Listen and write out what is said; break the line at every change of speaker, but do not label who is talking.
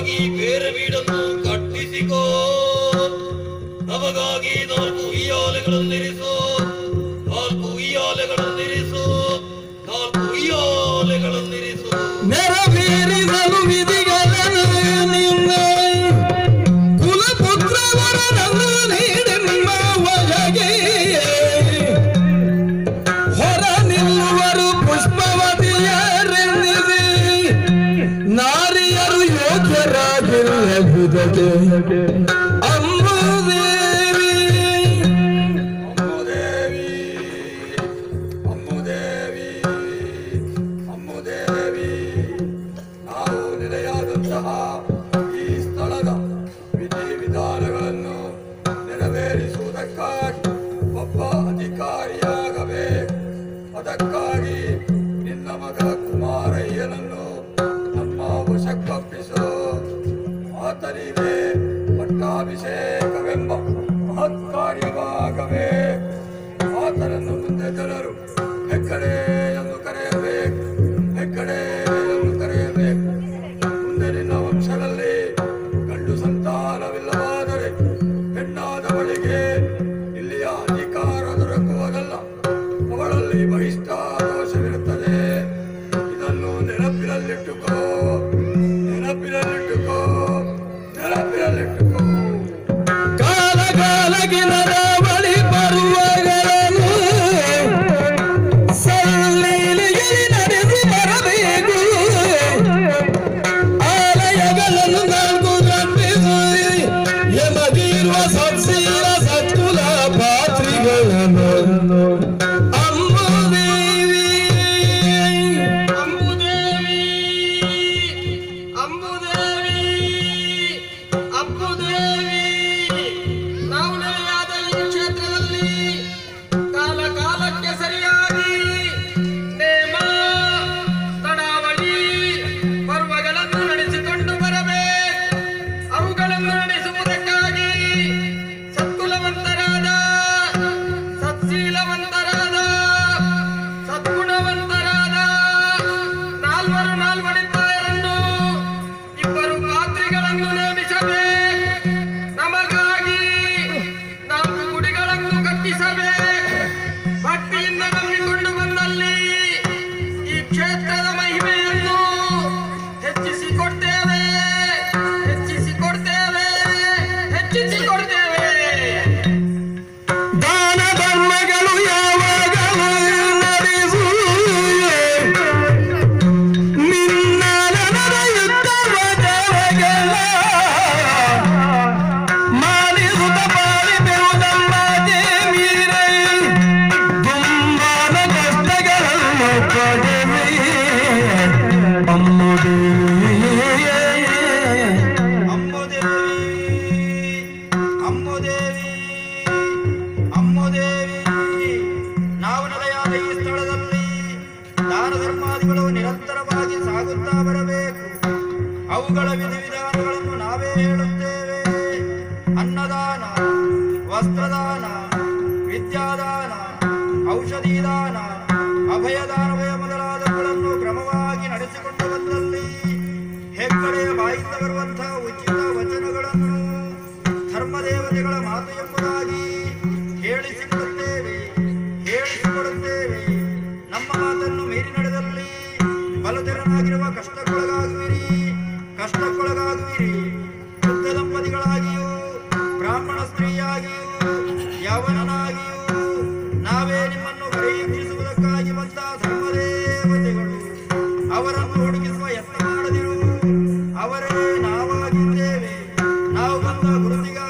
ನಮಗಾಗಿ ಬೇರೆ ಬೀಡನ್ನು ಕಟ್ಟಿಸಿಕೋ ನಮಗಾಗಿ ನಾಲ್ಕು ಉಯ್ಯಾಲೆಗಳನ್ನಿರಿಸು ನಾಲ್ಕು ಉಯ್ಯಾಲೆಗಳನ್ನಿರಿಸು ನಾಲ್ಕು ಉಯ್ಯಾಲೆಗಳನ್ನಿರಿಸು
ನೆರವೇರಿಸಲು ವಿಧಿಗಳನ್ನು ನಿನ್ನ ಕುಲಪುತ್ರವರನನ್ನು ನೀಡೆಮ್ಮ ಒಳಗೆ ಹೊರ ನಿಲ್ಲುವರು ಪುಷ್ಪವತಿಯರೆಂದಿದೆ ನಾರಿಯರು ಯೋಗ್ಯರಾಗಿರಬಹುದಕ್ಕೆ ಅಂಬುದೇವಿ
ಅಮ್ಮುದೇವಿ ಅಮ್ಮುದೇವಿ ಅಮ್ಮುದೇವಿ ನಾವು ನೆಲೆಯಾದಂತಹ ಈ ಸ್ಥಳದ ವಿಧಿ ವಿಧಾನಗಳನ್ನು ನೆರವೇರಿಸುವುದಕ್ಕಾಗಿ ಒಬ್ಬ ಅಧಿಕಾರಿಯಾಗಬೇಕು ಅದಕ್ಕಾಗಿ ನಿನ್ನ ಮಗ ಕುಮಾರಯ್ಯನನ್ನು ನಮ್ಮ ವಶಕ್ಕೊಪ್ಪಿಸು ಆತನಿಗೆ ಪಟ್ಟಾಭಿಷೇಕವೆಂಬ ಮಹತ್ ಕಾರ್ಯವಾಗವೇ ಆತನನ್ನು ಮುಂದೆ ಜನರು ಹೆಗ್ಗಡೆ ಎಂದು ಕರೆಯಬೇಕು ಹೆಗ್ಗಡೆ ಎಂದು ಕರೆಯಬೇಕು ಮುಂದೆ ನಿನ್ನ ವಂಶದಲ್ಲಿ ಗಂಡು ಸಂತಾನವಿಲ್ಲವಾದರೆ ಹೆಣ್ಣಾದ ಬಳಿಗೆ ಇಲ್ಲಿಯ ಅಧಿಕಾರ ದೊರಕುವುದಲ್ಲ ಅವಳಲ್ಲಿ ಬಹಿಷ್ಠ ದೋಷವಿರುತ್ತದೆ ಇದನ್ನು ನೆನಪಿನಲ್ಲಿಟ್ಟುಕೋ ನೆನಪಿನಲ್ಲಿಟ್ಟುಕೋ ನೆನಪಿನಲ್ಲಿಟ್ಟುಕೋ
ಕಾಲ ಕಾಲಕ್ಕೆ ನರವಳಿ ಬರುವಗಳನ್ನು ಸಲ್ಲಿಲಿಯಲ್ಲಿ ನಡೆಸಿ ಬರಬೇಕು ಆಲಯಗಳನ್ನು ನಾಲ್ಕು ಗಂಟಿಸು ಎಮಗಿರುವ ಸತ್ಸೀಲ ಸತ್ಕುಲ ಪಾತ್ರಿಗಳನ್ನು ಅಂಬುದೇವಿ
ಅಂಬುದೇವಿ ಅಂಬುದೇವಿ ಅಂಬುದೇವಿ ನಾವು ನೆಲೆಯಾದ ಈ ಕ್ಷೇತ್ರದಲ್ಲಿ ಕಾಲ ಕಾಲಕ್ಕೆ ಸರಿಯಾಗಿ ನೇಮ ತಡಾವಳಿ ಪರ್ವಗಳನ್ನು ನಡೆಸಿಕೊಂಡು ಬರಬೇಕು ಅವುಗಳನ್ನು ನಡೆಸುವುದಕ್ಕಾಗಿ ಸತ್ಕುಲವಂತರಾದ ಸತ್ಶೀಲವಂತರಾದ ಸದ್ಗುಣವಂತರಾದ ನಾಲ್ವರು ನಾಲ್ವಡಿತಾಯರನ್ನು ಇಬ್ಬರು ಪಾತ್ರಿಗಳನ್ನು ನೇಮಿಸಬೇಕು ನಮಗಾಗಿ ನಾಲ್ಕು ಗುಡಿಗಳನ್ನು ಕಟ್ಟಿಸಬೇಕು ಭಕ್ತಿಯಿಂದ ನಂಬಿಕೊಂಡು ಬಂದಲ್ಲಿ ಈ ಕ್ಷೇತ್ರದ ಮಹಿಮೆಯನ್ನು ಹೆಚ್ಚಿಸಿಕೊಡ್ತೇವೆ ಹೆಚ್ಚಿಸಿಕೊಡ್ತೇವೆ ಹೆಚ್ಚಿಸಿಕೊಡ್ತೇವೆ
ದಾನ ಧರ್ಮಗಳು ಯಾವಾಗಲೂ ನಡೆಸು ನಿನ್ನ ನಡೆಯುತ್ತವ ಜವಗಳ ಮಾನಿಸುತ್ತ ಬಾಳಿದೆವುದಮ್ಮ ದೇವಿರೈ ತುಂಬಾನ ಕಷ್ಟಗಳನ್ನು ಪಡೆವಿ ಅಮ್ಮುದೇವಿ
ಅಮ್ಮುದೇವಿ ಅಮ್ಮುದೇವಿ ನಾವು ನೆಲೆಯಾದ ಈ ಸ್ಥಳದಲ್ಲಿ ದಾನ ಧರ್ಮಾದಿಗಳು ನಿರಂತರವಾಗಿ ಸಾಗುತ್ತಾ ಬರಬೇಕು ಅವುಗಳ ವಿಧಿವಿಧಾನಗಳನ್ನು ನಾವೇ ಹೇಳುತ್ತೇವೆ ಅನ್ನದಾನ ವಸ್ತ್ರದಾನ ವಿದ್ಯಾದಾನ ಔಷಧಿ ದಾನ ಅಭಯದಾನವಯ ಮೊದಲಾದವುಗಳನ್ನು ಕ್ರಮವಾಗಿ ನಡೆಸಿಕೊಂಡು ಬಂದಲ್ಲಿ ಹೆಗ್ಗಡೆಯ ಬಾಯಿಂದ ಬರುವಂತಹ ಉಚಿತ ವಚನಗಳನ್ನು ಧರ್ಮದೇವತೆಗಳ ಮಾತು ಎಂಬುದಾಗಿ ಹೇಳಿಸಿಕೊಡುತ್ತೇವೆ ಹೇಳಿಸಿಕೊಡುತ್ತೇವೆ ನಮ್ಮ ಮಾತನ್ನು ಮೀರಿ ನಡೆದಲ್ಲಿ ಬಲತೆರನಾಗಿರುವ ಕಷ್ಟಕ್ಕೊಳಗಾಗುವಿರಿ ಕಷ್ಟಕ್ಕೊಳಗಾಗುವಿರಿ ವೃದ್ಧ ದಂಪತಿಗಳಾಗಿಯೂ ಬ್ರಾಹ್ಮಣ ಸ್ತ್ರೀಯಾಗಿಯೂ ಯವನನಾಗಿಯೂ ನಾವೇ ನಿಮ್ಮನ್ನು ಪರೀಕ್ಷಿಸುವುದಕ್ಕಾಗಿ ಬಂದ ಧರ್ಮದೇವತೆಗಳು ಅವರನ್ನು ಹುಡುಕಿಸುವ ಯತ್ನ ಮಾಡದಿರು ಅವರೇ ನಾವಾಗಿದ್ದೇವೆ ನಾವು ಬಂದ ಗುರುತಿಗ